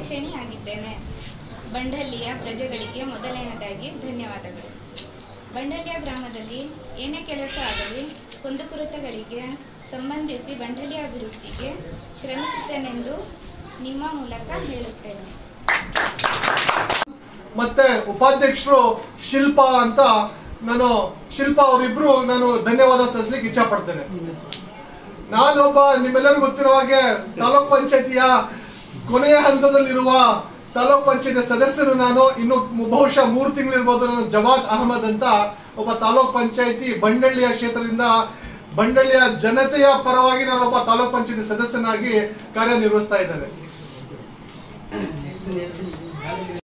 ಅಧ್ಯಕ್ಷಣಿಯಾಗಿದ್ದೇನೆ ಬಂಡಲ್ಲಿಯ ಪ್ರಜೆಗಳಿಗೆ ಮೊದಲನೆಯದಾಗಿ ಧನ್ಯವಾದಗಳು ಬಂಡಲಿಯ ಗ್ರಾಮದಲ್ಲಿ ಏನೇ ಕೆಲಸ ಆಗಲಿ ಕುಂದುಕೊರತೆಗಳಿಗೆ ಸಂಬಂಧಿಸಿ ಬಂಡಲಿಯ ಅಭಿವೃದ್ಧಿಗೆ ಶ್ರಮಿಸುತ್ತೇನೆಂದು ನಿಮ್ಮ ಮೂಲಕ ಹೇಳುತ್ತೇನೆ ಮತ್ತೆ ಉಪಾಧ್ಯಕ್ಷರು ಶಿಲ್ಪಾ ಅಂತ ನಾನು ಶಿಲ್ಪಾ ಅವರಿಬ್ರು ನಾನು ಧನ್ಯವಾದ ಸಲ್ಲಿಸಲಿಕ್ಕೆ ಇಚ್ಛೆ ಪಡ್ತೇನೆ ನಾನೊಬ್ಬ ನಿಮ್ಮೆಲ್ಲರಿಗೂ ಗೊತ್ತಿರೋ ಹಾಗೆ ತಾಲೂಕ್ ಪಂಚಾಯತಿಯ ಕೊನೆಯ ಹಂತದಲ್ಲಿರುವ ತಾಲೂಕ್ ಪಂಚಾಯತಿ ಸದಸ್ಯರು ನಾನು ಇನ್ನು ಮು- ಬಹುಶಃ ಮೂರು ತಿಂಗಳಿರ್ಬೋದು ನಾನು ಜವಾದ್ ಅಹಮದ್ ಅಂತ ಒಬ್ಬ ತಾಲೂಕ್ ಪಂಚಾಯತಿ ಬಂಡಳ್ಳಿಯ ಕ್ಷೇತ್ರದಿಂದ ಬಂಡಳ್ಳಿಯ ಜನತೆಯ ಪರವಾಗಿ ನಾನೊಬ್ಬ ತಾಲೂಕ್ ಪಂಚಾಯತಿ ಸದಸ್ಯನಾಗಿ ಕಾರ್ಯನಿರ್ವಹಿಸ್ತಾ ಇದ್ದೇನೆ